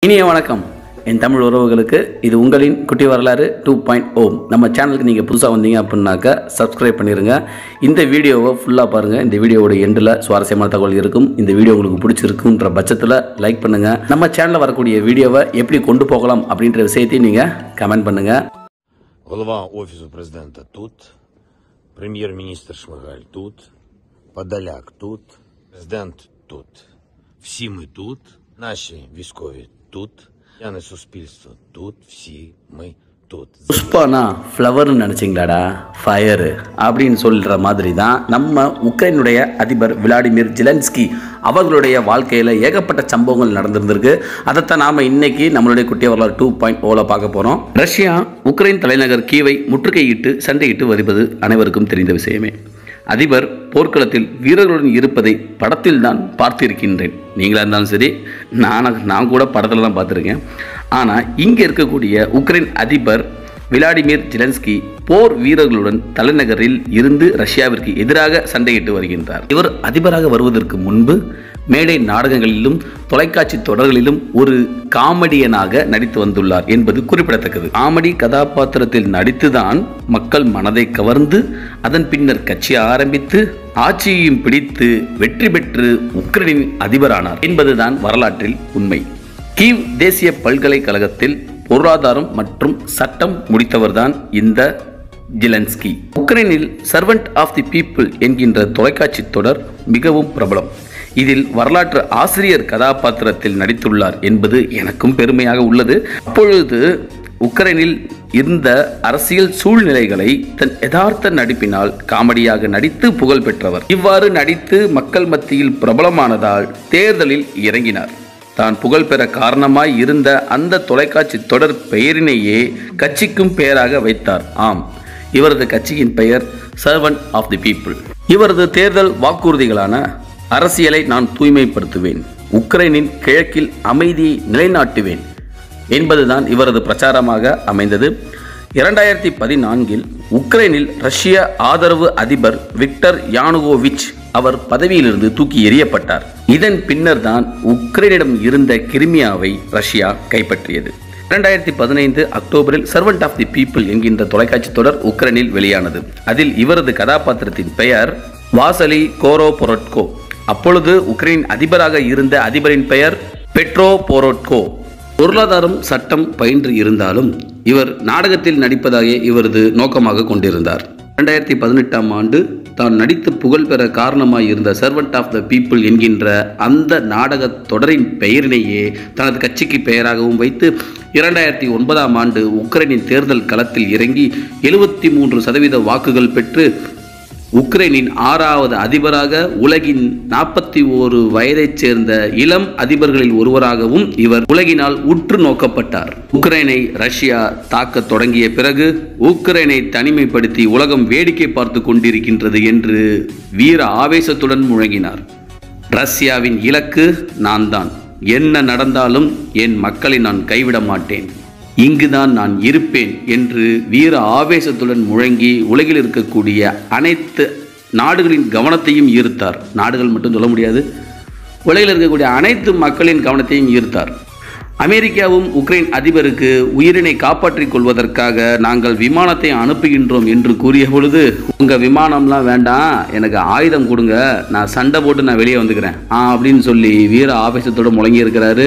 இனிய வணக்கம் என் தமிழ் உறவுகளுக்கு இது உங்களின் குட்டி வரலாறு டூ பாயிண்ட் ஓம் நம்ம சேனலுக்கு நீங்கள் புதுசாக வந்தீங்க அப்படின்னாக்கா சப்ஸ்கிரைப் பண்ணிடுங்க இந்த வீடியோவை ஃபுல்லாக பாருங்கள் இந்த வீடியோவோட எண்டில் சுவாரஸ்யமான தகவல் இருக்கும் இந்த வீடியோ உங்களுக்கு பிடிச்சிருக்குன்ற பட்சத்தில் லைக் பண்ணுங்கள் நம்ம சேனலில் வரக்கூடிய வீடியோவை எப்படி கொண்டு போகலாம் அப்படின்ற விஷயத்தையும் நீங்கள் கமெண்ட் பண்ணுங்கள் Голова Офісу президента тут, прем'єр-міністр Шмигаль тут, Подоляк тут, президент тут. Всі ми тут, наші військові тут, яне суспільство тут, всі ми тут. புஷ்பானா ஃப்ளவர்னு நினச்சிங்களாடா ஃபயரு அப்படின்னு சொல்கிற மாதிரி தான் நம்ம உக்ரைனுடைய அதிபர் விளாடிமிர் ஜிலன்ஸ்கி அவர்களுடைய வாழ்க்கையில் ஏகப்பட்ட சம்பவங்கள் நடந்திருந்திருக்கு அதைத்தான் நாம் இன்னைக்கு நம்மளுடைய குட்டிய வரலாறு டூ பாயிண்ட் ஓவில் பார்க்க போகிறோம் ரஷ்யா உக்ரைன் தலைநகர் கீவை முற்றுகையிட்டு சண்டையிட்டு வருவது அனைவருக்கும் தெரிந்த விஷயமே அதிபர் போர்க்களத்தில் வீரர்களுடன் இருப்பதை படத்தில் தான் பார்த்திருக்கின்றேன் நீங்களா இருந்தாலும் சரி நான் நான் கூட படத்தில் தான் பார்த்துருக்கேன் ஆனால் இங்கே இருக்கக்கூடிய உக்ரைன் அதிபர் விளாடிமிர் ஜிலன்ஸ்கி போர் வீரர்களுடன் தலைநகரில் இருந்து ரஷ்யாவிற்கு எதிராக சண்டையிட்டு வருகின்றார் இவர் அதிபராக வருவதற்கு முன்பு மேடை நாடகங்களிலும் தொலைக்காட்சி தொடர்களிலும் ஒரு காமெடியனாக நடித்து வந்துள்ளார் என்பது குறிப்பிடத்தக்கது காமெடி கதாபாத்திரத்தில் நடித்துதான் மக்கள் மனதை கவர்ந்து அதன் பின்னர் கட்சி ஆரம்பித்து ஆட்சியையும் பிடித்து வெற்றி பெற்று உக்ரைனின் அதிபரானார் என்பதுதான் வரலாற்றில் உண்மை கீவ் தேசிய பல்கலைக்கழகத்தில் பொருளாதாரம் மற்றும் சட்டம் முடித்தவர்தான் இந்த ஜிலன்ஸ்கி உக்ரைனில் சர்வெண்ட் ஆஃப் தி பீப்புள் என்கின்ற தொலைக்காட்சி தொடர் மிகவும் பிரபலம் இதில் வரலாற்று ஆசிரியர் கதாபாத்திரத்தில் நடித்துள்ளார் என்பது எனக்கும் பெருமையாக உள்ளது அப்பொழுது உக்ரைனில் இருந்த அரசியல் சூழ்நிலைகளை தன் யதார்த்த நடிப்பினால் காமெடியாக நடித்து புகழ் பெற்றவர் இவ்வாறு நடித்து மக்கள் மத்தியில் பிரபலமானதால் தேர்தலில் இறங்கினார் தான் புகழ் பெற காரணமாய் இருந்த அந்த தொலைக்காட்சி தொடர் பெயரினையே கட்சிக்கும் பெயராக வைத்தார் ஆம் இவரது கட்சியின் பெயர் சர்வன்ட் ஆஃப் தி பீப்புள் இவரது தேர்தல் வாக்குறுதிகளான அரசியலை நான் தூய்மைப்படுத்துவேன் உக்ரைனின் கிழக்கில் அமைதியை நிலைநாட்டுவேன் என்பதுதான் இவரது பிரச்சாரமாக அமைந்தது இரண்டாயிரத்தி பதினான்கில் உக்ரைனில் ரஷ்ய ஆதரவு அதிபர் விக்டர் யானுகோவிச் அவர் பதவியிலிருந்து தூக்கி எறியப்பட்டார் இதன் பின்னர் தான் உக்ரைனிடம் இருந்த கிரிமியாவை ரஷ்யா கைப்பற்றியது இரண்டாயிரத்தி பதினைந்து அக்டோபரில் சர்வெண்ட் ஆஃப் தி பீப்புள் என்கின்ற தொலைக்காட்சி தொடர் உக்ரைனில் வெளியானது அதில் இவரது கதாபாத்திரத்தின் பெயர் வாசலி கோரோ பொரட்கோ அப்பொழுது உக்ரைன் அதிபராக இருந்த அதிபரின் பெயர் பெட்ரோ போரோட்கோ பொருளாதாரம் சட்டம் பயின்று இருந்தாலும் இவர் நாடகத்தில் நடிப்பதாக இவரது நோக்கமாக கொண்டிருந்தார் இரண்டாயிரத்தி பதினெட்டாம் ஆண்டு தான் நடித்து புகழ் பெற காரணமாய் இருந்த சர்வெண்ட் ஆஃப் த பீப்புள் என்கின்ற அந்த நாடகத் தொடரின் பெயரினையே தனது கட்சிக்கு பெயராகவும் வைத்து இரண்டாயிரத்தி ஒன்பதாம் ஆண்டு உக்ரைனின் தேர்தல் களத்தில் இறங்கி எழுபத்தி மூன்று சதவீத வாக்குகள் பெற்று உக்ரைனின் ஆறாவது அதிபராக உலகின் நாற்பத்தி ஓரு வயதைச் சேர்ந்த இளம் அதிபர்களில் ஒருவராகவும் இவர் உலகினால் உற்று நோக்கப்பட்டார் உக்ரைனை ரஷ்யா தாக்கத் தொடங்கிய பிறகு உக்ரைனை தனிமைப்படுத்தி உலகம் வேடிக்கை பார்த்து கொண்டிருக்கின்றது என்று வீர ஆவேசத்துடன் முழங்கினார் ரஷ்யாவின் இலக்கு நான் தான் என்ன நடந்தாலும் என் மக்களை நான் கைவிட மாட்டேன் இங்குதான் நான் இருப்பேன் என்று வீர ஆவேசத்துடன் முழங்கி உலகில் இருக்கக்கூடிய அனைத்து நாடுகளின் கவனத்தையும் ஈர்த்தார் நாடுகள் மட்டும் சொல்ல முடியாது உலகில் இருக்கக்கூடிய அனைத்து மக்களின் கவனத்தையும் ஈர்த்தார் அமெரிக்காவும் உக்ரைன் அதிபருக்கு உயிரினை காப்பாற்றிக் கொள்வதற்காக நாங்கள் விமானத்தை அனுப்புகின்றோம் என்று கூறிய பொழுது உங்கள் விமானம்லாம் வேண்டாம் எனக்கு ஆயுதம் கொடுங்க நான் சண்டை போட்டு நான் வெளியே வந்துக்கிறேன் ஆ அப்படின்னு சொல்லி வீர ஆவேசத்தோடு முழங்கி இருக்கிறாரு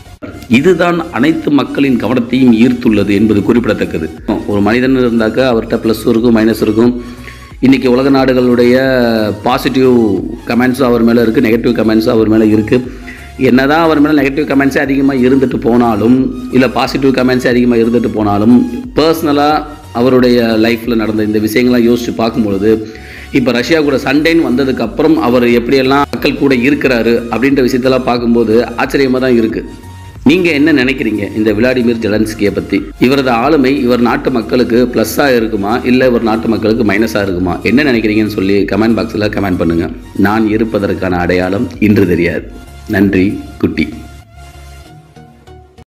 இதுதான் அனைத்து மக்களின் கவனத்தையும் ஈர்த்துள்ளது என்பது குறிப்பிடத்தக்கது ஒரு மனிதன் இருந்தாக்கா அவர்கிட்ட ப்ளஸ் இருக்கும் மைனஸ் இருக்கும் இன்றைக்கி உலக நாடுகளுடைய பாசிட்டிவ் கமெண்ட்ஸும் அவர் மேலே இருக்குது நெகட்டிவ் கமெண்ட்ஸும் அவர் மேலே இருக்குது என்னதான் அவர் மேலே நெகட்டிவ் கமெண்ட்ஸே அதிகமாக இருந்துட்டு போனாலும் இல்லை பாசிட்டிவ் கமெண்ட்ஸே அதிகமாக இருந்துட்டு போனாலும் பர்சனலாக அவருடைய லைஃப்பில் நடந்த இந்த விஷயங்கள்லாம் யோசித்து பார்க்கும்பொழுது இப்போ ரஷ்யா கூட சண்டைன்னு வந்ததுக்கு அப்புறம் அவர் எப்படியெல்லாம் மக்கள் கூட இருக்கிறாரு அப்படின்ற விஷயத்தெல்லாம் பார்க்கும்போது ஆச்சரியமாக தான் இருக்குது நீங்கள் என்ன நினைக்கிறீங்க இந்த விளாடிமிர் ஜெலன்ஸ்கியை பற்றி இவரது ஆளுமை இவர் நாட்டு மக்களுக்கு ப்ளஸ்ஸாக இருக்குமா இல்லை இவர் நாட்டு மக்களுக்கு மைனஸாக இருக்குமா என்ன நினைக்கிறீங்கன்னு சொல்லி கமெண்ட் பாக்ஸில் கமெண்ட் பண்ணுங்கள் நான் இருப்பதற்கான அடையாளம் இன்று தெரியாது நன்றி குட்டி